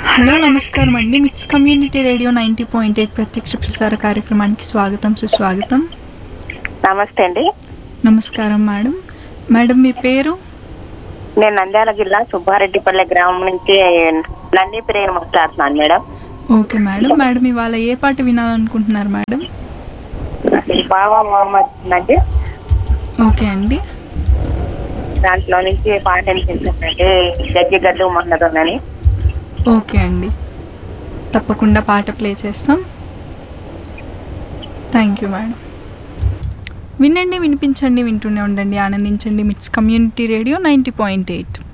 hello నమస్కారం అండి mix community radio ninety point eight ప్రత్యక్ష ప్రసార కార్యక్రమానికి స్వాగతం సుస్వాగతం నమస్తే అండి నమస్కారం మేడం మేడం మీ పేరు నేను నంద్యాల జిల్లా సుబ్బారెడ్డిపల్లె గ్రామం నుంచి నంది ప్రేమ మాట్లాడుతున్నాను మేడం ఓకే మేడం మేడం ఇవాళ ఏ పాట వినాలనుకుంటున్నారు మేడం బాబా మొహమ్మద్ అండి ఓకే అండి దాంట్లో నుంచి పాట వినిపించండి గజ్జి గడ్డు మొన్నదని ఓకే అండి తప్పకుండా పాట ప్లే చేస్తాం థ్యాంక్ యూ మేడం వినండి వినిపించండి వింటూనే ఉండండి ఆనందించండి mix community radio ninety point eight